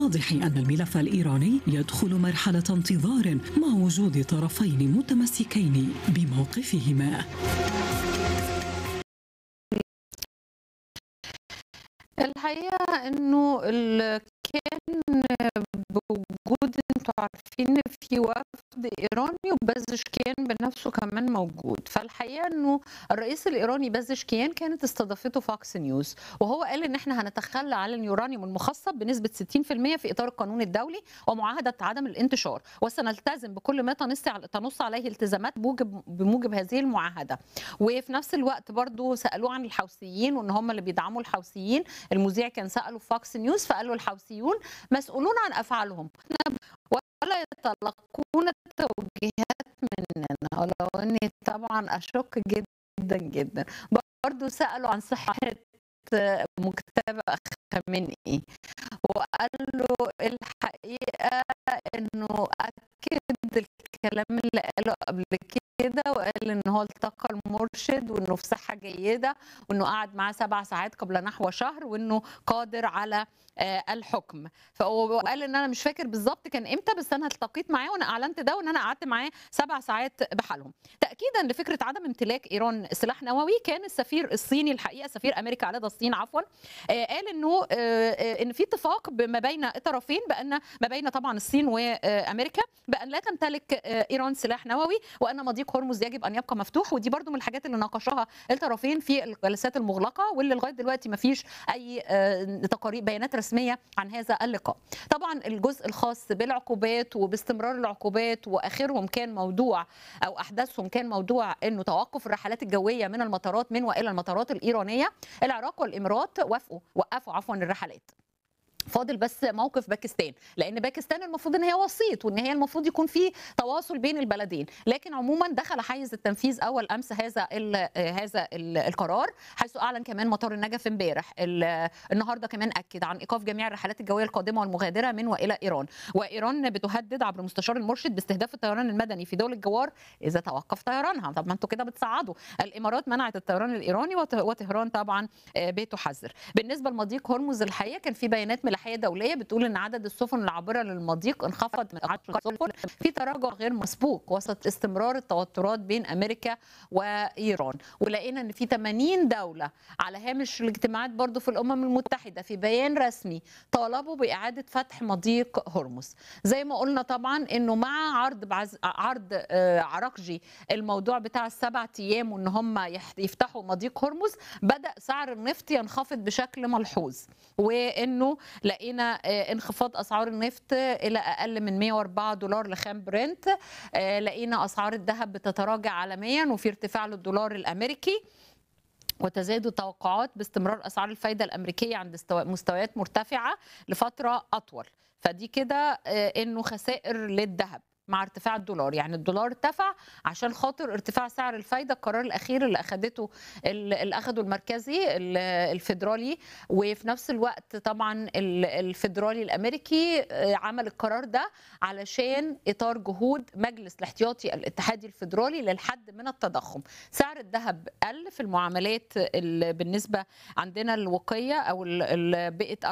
واضح أن الملف الإيراني يدخل مرحلة انتظار مع وجود طرفين متمسكين بموقفهما الحقيقة إنه ال كان بوجود أنتم عارفين إن في وفد إيراني وبازشكيان بنفسه كمان موجود، فالحقيقة إنه الرئيس الإيراني بازشكيان كانت استضافته فوكس نيوز، وهو قال إن إحنا هنتخلى عن اليورانيوم المخصب بنسبة 60% في إطار القانون الدولي ومعاهدة عدم الانتشار، وسنلتزم بكل ما تنص تنص عليه التزامات بوجب بموجب هذه المعاهدة. وفي نفس الوقت برضه سألوه عن الحوثيين وإن هم اللي بيدعموا الحوثيين، المذيع كان سأله في فوكس نيوز فقال له الحوثيون مسؤولون عن افعالهم ولا يتلقون التوجيهات مننا ولو اني طبعا اشك جدا جدا برضه سالوا عن صحه مكتبه خامنئي وقال له الحقيقه انه اكد الكلام اللي قاله قبل كده وقال ان هو التقى المرشد وانه في صحه جيده وانه قعد معاه سبع ساعات قبل نحو شهر وانه قادر على الحكم فقال ان انا مش فاكر بالظبط كان امتى بس انا التقيت معاه وانا اعلنت ده وان انا قعدت معاه سبع ساعات بحالهم تاكيدا لفكره عدم امتلاك ايران سلاح نووي كان السفير الصيني الحقيقه سفير امريكا على الصين عفوا قال انه ان في اتفاق ما بين الطرفين بان ما بين طبعا الصين وامريكا بان لا تمتلك ايران سلاح نووي وان مضيق هرمز يجب ان يبقى مفتوح ودي برضو من الحاجات اللي ناقشها الطرفين في الجلسات المغلقه واللي لغايه دلوقتي ما فيش اي تقارير بيانات رسميه عن هذا اللقاء طبعا الجزء الخاص بالعقوبات وباستمرار العقوبات واخرهم كان موضوع او احدثهم كان موضوع انه توقف الرحلات الجويه من المطارات من والى المطارات الايرانيه العراق والامارات وافقوا وقفوا عفوا الرحلات فاضل بس موقف باكستان لان باكستان المفروض ان هي وسيط وان هي المفروض يكون في تواصل بين البلدين لكن عموما دخل حيز التنفيذ اول امس هذا ال هذا ال القرار حيث اعلن كمان مطار النجف امبارح النهارده كمان اكد عن ايقاف جميع الرحلات الجويه القادمه والمغادره من والى ايران وايران بتهدد عبر مستشار المرشد باستهداف الطيران المدني في دول الجوار اذا توقف طيرانها طب ما انتوا كده بتصعدوا الامارات منعت الطيران الايراني وطهران طبعا بتحذر بالنسبه لمضيق هرمز الحقيقه كان في بيانات ملاحيه دوليه بتقول ان عدد السفن العابره للمضيق انخفض من 10 سفن في تراجع غير مسبوق وسط استمرار التوترات بين امريكا وايران ولقينا ان في 80 دوله على هامش الاجتماعات برضو في الامم المتحده في بيان رسمي طالبوا باعاده فتح مضيق هرمز زي ما قلنا طبعا انه مع عرض بعز... عرض عراقجي الموضوع بتاع السبع ايام وان هم يفتحوا مضيق هرمز بدا سعر النفط ينخفض بشكل ملحوظ وانه لقينا انخفاض اسعار النفط الى اقل من 104 دولار لخام برنت لقينا اسعار الذهب بتتراجع عالميا وفي ارتفاع للدولار الامريكي وتزايد التوقعات باستمرار اسعار الفايده الامريكيه عند مستويات مرتفعه لفتره اطول فدي كده انه خسائر للذهب مع ارتفاع الدولار يعني الدولار ارتفع عشان خاطر ارتفاع سعر الفايده القرار الاخير اللي اخذته اللي اخذه المركزي الفيدرالي وفي نفس الوقت طبعا الفيدرالي الامريكي عمل القرار ده علشان اطار جهود مجلس الاحتياطي الاتحادي الفيدرالي للحد من التضخم سعر الذهب قل في المعاملات بالنسبه عندنا الوقيه او بقت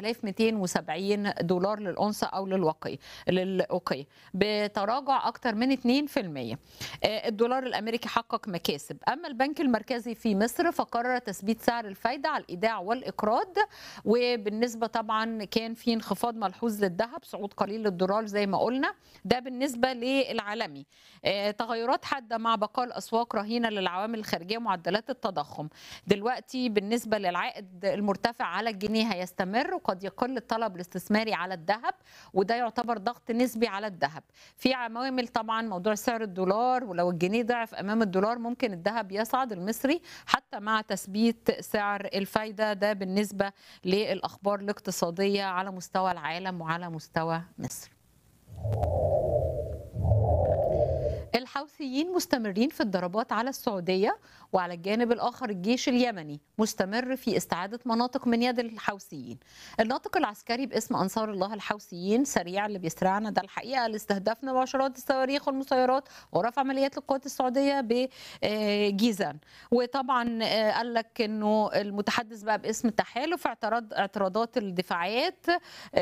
4270 دولار للأونصة او للوقيه للوقيه تراجع أكثر من 2% الدولار الأمريكي حقق مكاسب أما البنك المركزي في مصر فقرر تثبيت سعر الفايدة على الإيداع والإقراض وبالنسبة طبعا كان في انخفاض ملحوظ للذهب صعود قليل للدولار زي ما قلنا ده بالنسبة للعالمي تغيرات حادة مع بقاء الأسواق رهينة للعوامل الخارجية معدلات التضخم دلوقتي بالنسبة للعائد المرتفع على الجنيه هيستمر وقد يقل الطلب الاستثماري على الذهب وده يعتبر ضغط نسبي على الذهب في عوامل طبعا موضوع سعر الدولار ولو الجنيه ضعف امام الدولار ممكن الذهب يصعد المصري حتى مع تثبيت سعر الفايده ده بالنسبه للاخبار الاقتصاديه على مستوى العالم وعلى مستوى مصر. الحوثيين مستمرين في الضربات على السعوديه وعلى الجانب الاخر الجيش اليمني مستمر في استعاده مناطق من يد الحوثيين. الناطق العسكري باسم انصار الله الحوثيين سريع اللي بيسرعنا ده الحقيقه اللي استهدفنا بعشرات الصواريخ والمسيرات ورفع عمليات للقوات السعوديه بجيزان. وطبعا قال لك انه المتحدث بقى باسم التحالف اعتراض اعتراضات الدفاعات